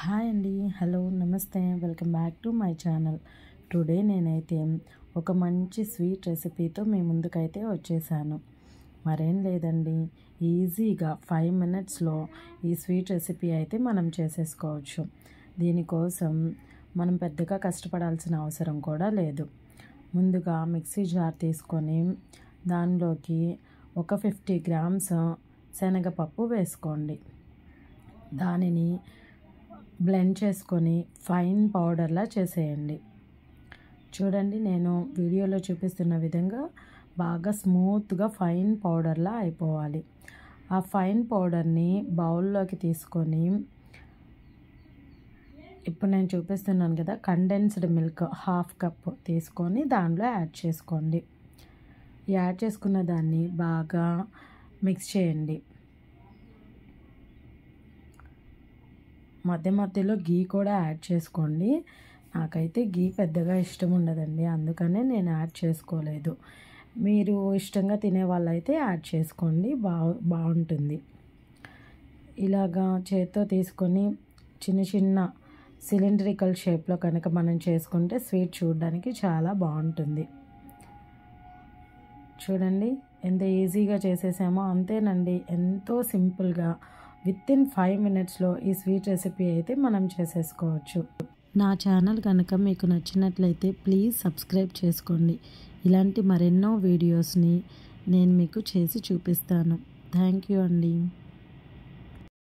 hi అండి hello నమస్తే welcome back to my channel today నేనైతే ఒక మంచి స్వీట్ రెసిపీతో మీ ముందుకైతే వచ్చేసాను మరేం లేదండి ఈజీగా ఫైవ్ మినిట్స్లో ఈ స్వీట్ రెసిపీ అయితే మనం చేసేసుకోవచ్చు దీనికోసం మనం పెద్దగా కష్టపడాల్సిన అవసరం కూడా లేదు ముందుగా మిక్సీ జార్ తీసుకొని దానిలోకి ఒక ఫిఫ్టీ గ్రామ్స్ శనగపప్పు వేసుకోండి దానిని బ్లెండ్ చేసుకొని ఫైన్ పౌడర్లా చేసేయండి చూడండి నేను వీడియోలో చూపిస్తున్న విధంగా బాగా స్మూత్గా ఫైన్ పౌడర్లా అయిపోవాలి ఆ ఫైన్ పౌడర్ని బౌల్లోకి తీసుకొని ఇప్పుడు నేను చూపిస్తున్నాను కదా కండెన్స్డ్ మిల్క్ హాఫ్ కప్ తీసుకొని దానిలో యాడ్ చేసుకోండి యాడ్ చేసుకున్న దాన్ని బాగా మిక్స్ చేయండి మధ్య మధ్యలో గీ కూడా యాడ్ చేసుకోండి నాకైతే గీ పెద్దగా ఇష్టం ఉండదండి అందుకనే నేను యాడ్ చేసుకోలేదు మీరు ఇష్టంగా తినే వాళ్ళైతే యాడ్ చేసుకోండి బా బాగుంటుంది ఇలాగా చేత్తో తీసుకొని చిన్న చిన్న సిలిండ్రికల్ షేప్లో కనుక మనం చేసుకుంటే స్వీట్ చూడడానికి చాలా బాగుంటుంది చూడండి ఎంత ఈజీగా చేసేసామో అంతేనండి ఎంతో సింపుల్గా విత్ ఇన్ ఫైవ్ మినిట్స్లో ఈ స్వీట్ రెసిపీ అయితే మనం చేసేసుకోవచ్చు నా ఛానల్ కనుక మీకు నచ్చినట్లయితే ప్లీజ్ సబ్స్క్రైబ్ చేసుకోండి ఇలాంటి మరెన్నో వీడియోస్ని నేను మీకు చేసి చూపిస్తాను థ్యాంక్ యూ అండి